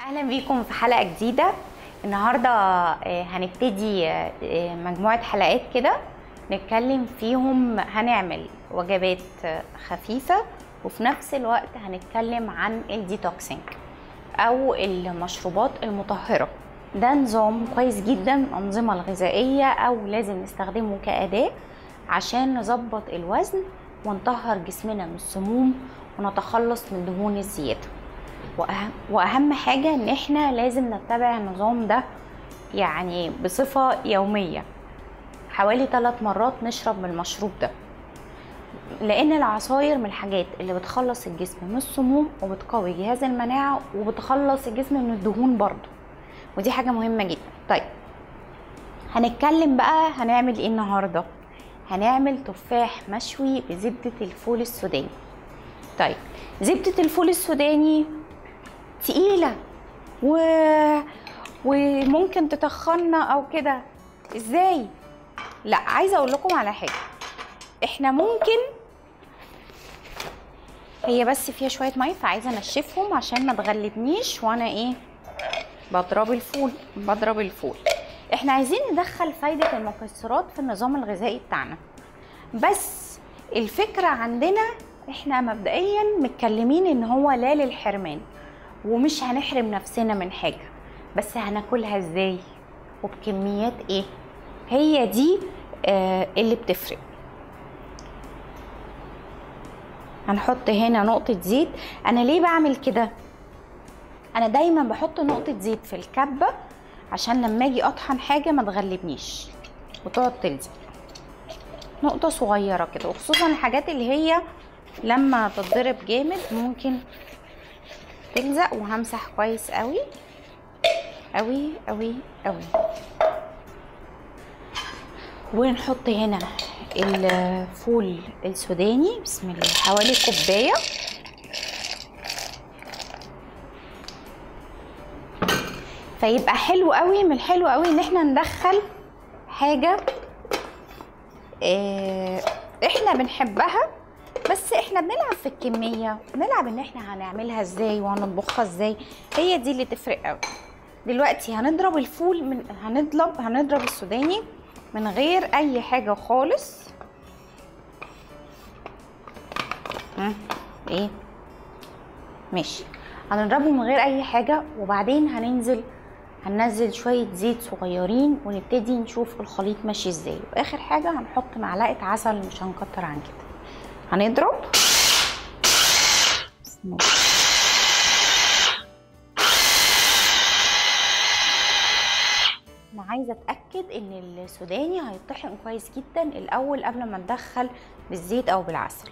اهلا بيكم في حلقه جديده النهارده آه، هنبتدي آه، آه، مجموعه حلقات كده نتكلم فيهم هنعمل وجبات آه، خفيفه وفي نفس الوقت هنتكلم عن الديتوكسينج او المشروبات المطهره ده نظام كويس جدا من الانظمه الغذائيه او لازم نستخدمه كاداه عشان نظبط الوزن ونطهر جسمنا من السموم ونتخلص من دهون الزياده وأهم, واهم حاجه ان احنا لازم نتبع النظام ده يعني بصفه يوميه حوالي ثلاث مرات نشرب من المشروب ده لان العصاير من الحاجات اللي بتخلص الجسم من السموم وبتقوي جهاز المناعه وبتخلص الجسم من الدهون برضه ودي حاجه مهمه جدا طيب هنتكلم بقى هنعمل ايه النهارده هنعمل تفاح مشوي بزبده الفول السوداني طيب زبده الفول السوداني تقيله و... وممكن تتخنى او كده ازاي لا عايزه اقول لكم على حاجه احنا ممكن هي بس فيها شويه ميه فعايزه انشفهم عشان ما تغلبنيش وانا ايه بضرب الفول بضرب الفول احنا عايزين ندخل فايده المكسرات في النظام الغذائي بتاعنا بس الفكره عندنا احنا مبدئيا متكلمين ان هو لا للحرمان ومش هنحرم نفسنا من حاجه بس هناكلها ازاي وبكميات ايه هي دي آه اللي بتفرق هنحط هنا نقطة زيت أنا ليه بعمل كده؟ أنا دايما بحط نقطة زيت في الكبة عشان لما أجي أطحن حاجة ما تغلبنيش وتقعد تلزق نقطة صغيرة كده وخصوصا الحاجات اللي هي لما تتضرب جامد ممكن تلزق وهمسح كويس قوي قوي قوي قوي ونحط هنا الفول السوداني بسم الله حوالي كوبايه فيبقى حلو قوي من الحلو قوي ان احنا ندخل حاجه اه احنا بنحبها بس احنا بنلعب في الكميه بنلعب ان احنا هنعملها ازاي وهنطبخها ازاي هي دي اللي تفرق قوي دلوقتي هنضرب الفول من هنضرب هنضرب السوداني من غير اي حاجه خالص ها ايه ماشي هنضربه من غير اي حاجه وبعدين هننزل هننزل شويه زيت صغيرين ونبتدي نشوف الخليط ماشي ازاي واخر حاجه هنحط معلقه عسل مش هنكتر عن كده هنضرب بسم الله انا عايزه اتاكد ان السوداني هيطحن كويس جدا الاول قبل ما ندخل بالزيت او بالعسل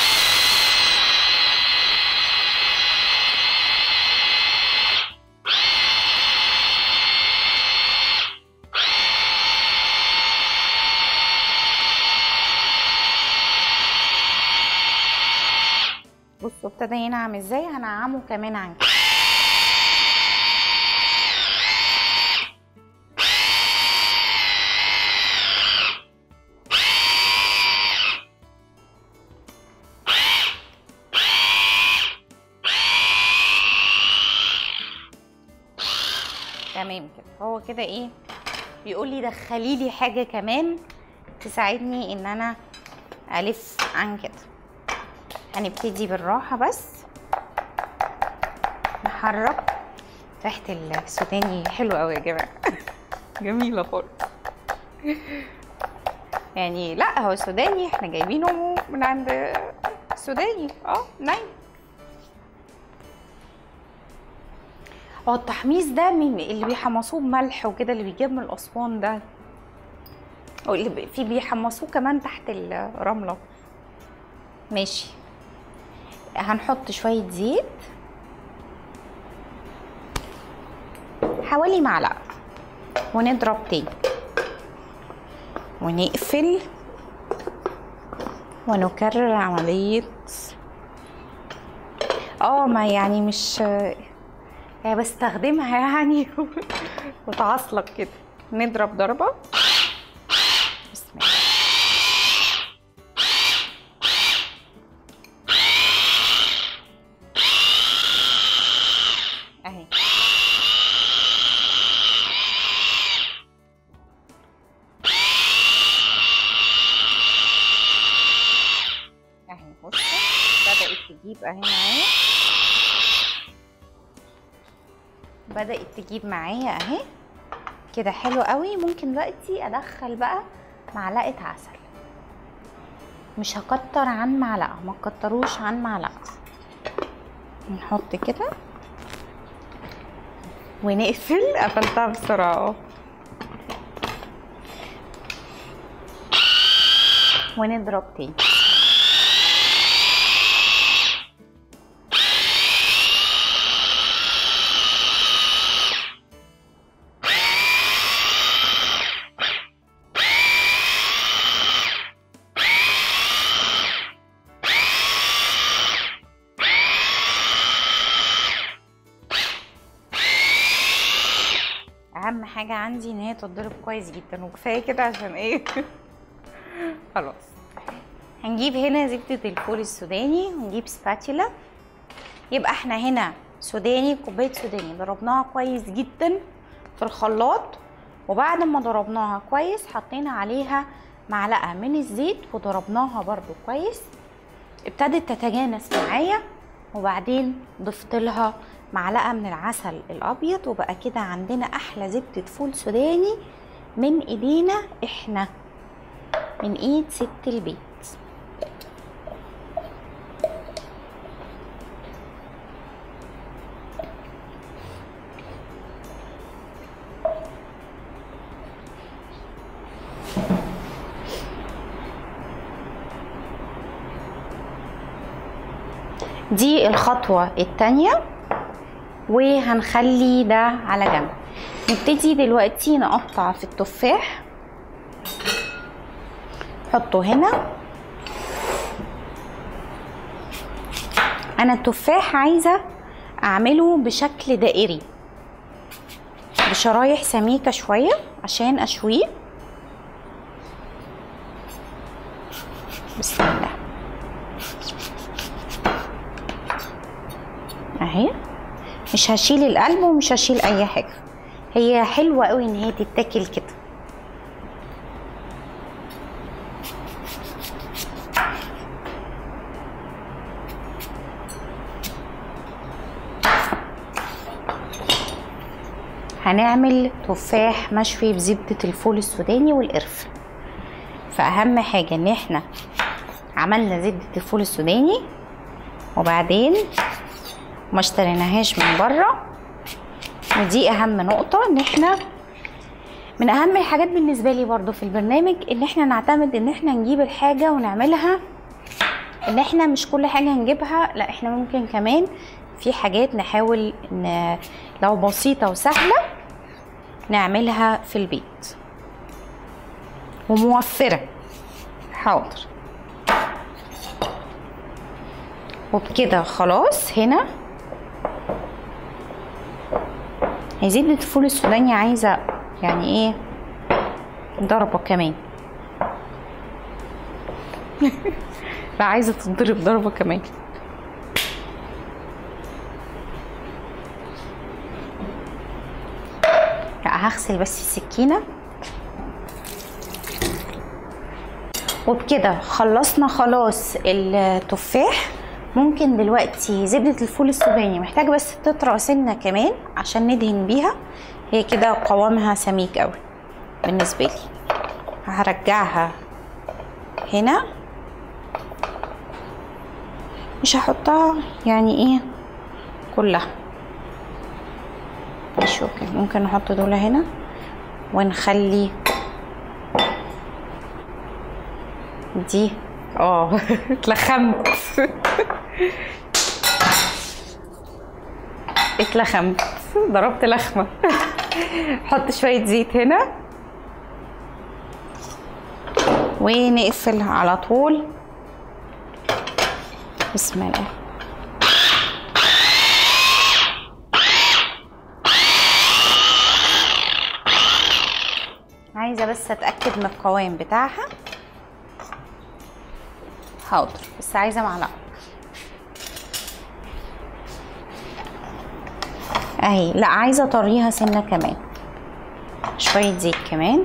بصوا ابتدى ينعم ازاي هنعمه كمان عن كده تمام كده هو كده ايه بيقول لي دخلي لي حاجه كمان تساعدني ان انا الف عن كده هنبتدي بالراحه بس نحرك ريحه السوداني حلوه قوي يا جماعه جميله خالص يعني لا هو السوداني احنا جايبينه من عند السوداني اه نايم هو التحميص ده من اللي بيحمصوه بملح وكده اللي بيجيب من الاسوان ده او اللي بي- في بيحمصوه كمان تحت الرمله ماشي هنحط شويه زيت حوالي معلقه ونضرب تاني ونقفل ونكرر عمليه اه ما يعني مش يعني بستخدمها يعني وتعصلك كده نضرب ضربة بسم الله اهي تجيب اهي معايا بدأت تجيب معايا اهي كده حلو قوي ممكن دلوقتي ادخل بقى معلقة عسل مش هكتر عن معلقة ما تكتروش عن معلقة نحط كده ونقفل قفلتها بسرعة اهو ونضرب تاني اهم حاجه عندي ان هي تتضرب كويس جدا وكفايه كده عشان ايه خلاص هنجيب هنا زبده الفول السوداني ونجيب سباتيلا يبقى احنا هنا سوداني كوبايه سوداني ضربناها كويس جدا في الخلاط وبعد ما ضربناها كويس حطينا عليها معلقه من الزيت وضربناها برضو كويس ابتدت تتجانس معايا وبعدين ضفت لها معلقه من العسل الابيض وبقى كده عندنا احلى زبده فول سوداني من ايدينا احنا من ايد ست البيت دي الخطوة التانية وهنخلي ده على جنب نبتدي دلوقتي نقطع في التفاح نحطه هنا انا التفاح عايزة اعمله بشكل دائري بشرايح سميكة شوية عشان اشويه بسم الله اهي مش هشيل القلب ومش هشيل اي حاجه هي حلوه قوي ان هي تتاكل كده هنعمل تفاح مشوي بزبدة الفول السوداني والقرفة فأهم حاجة إن احنا عملنا زبدة الفول السوداني وبعدين ما اشتريناهاش من بره ودي اهم نقطة ان احنا من اهم الحاجات بالنسبة لي برضو في البرنامج ان احنا نعتمد ان احنا نجيب الحاجة ونعملها ان احنا مش كل حاجة هنجيبها لا احنا ممكن كمان في حاجات نحاول ان لو بسيطة وسهلة نعملها في البيت وموفرة حاضر وبكده خلاص هنا هي زبدة الفول السوداني عايزة يعني ايه ضربة كمان لا عايزة تتضرب ضربة كمان لا هغسل بس السكينة وبكده خلصنا خلاص التفاح ممكن دلوقتي زبدة الفول السوداني محتاجة بس تطرى سنة كمان عشان ندهن بيها هي كده قوامها سميك قوي بالنسبة لي هرجعها هنا مش هحطها يعني ايه كلها مش اوكي ممكن نحط دول هنا ونخلي دي اه اتلخمت اتلخمت ضربت لخمه حط شويه زيت هنا ونقفل على طول بسم الله عايزه بس اتاكد من القوام بتاعها حاضر بس عايزه معلقه اهي لا عايزه اطريها سنه كمان شويه زيت كمان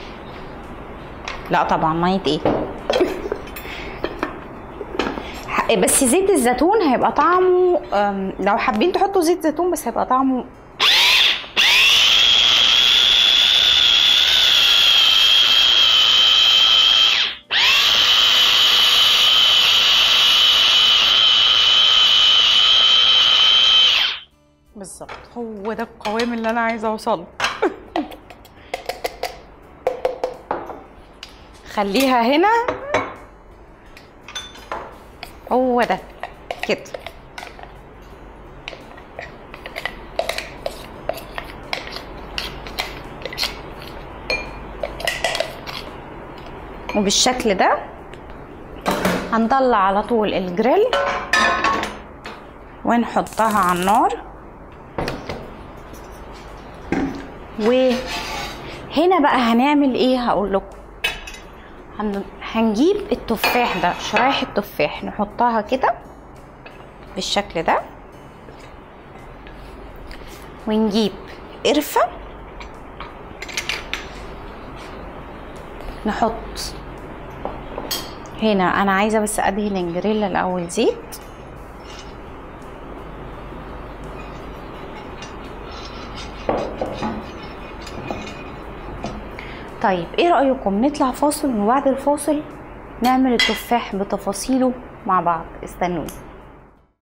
لا طبعا ميه ايه بس زيت الزيتون هيبقى طعمه أم، لو حابين تحطوا زيت زيتون بس هيبقى طعمه بالظبط هو ده القوام اللي انا عايزه اوصله خليها هنا هو ده كده وبالشكل ده هنطلع على طول الجريل ونحطها على النار وهنا بقى هنعمل ايه هقول لكم هن... هنجيب التفاح ده شرايح التفاح نحطها كده بالشكل ده ونجيب قرفة نحط هنا انا عايزة بس ادهن الجريلا الاول زيت طيب ايه رأيكم نطلع فاصل وبعد الفاصل نعمل التفاح بتفاصيله مع بعض استنوني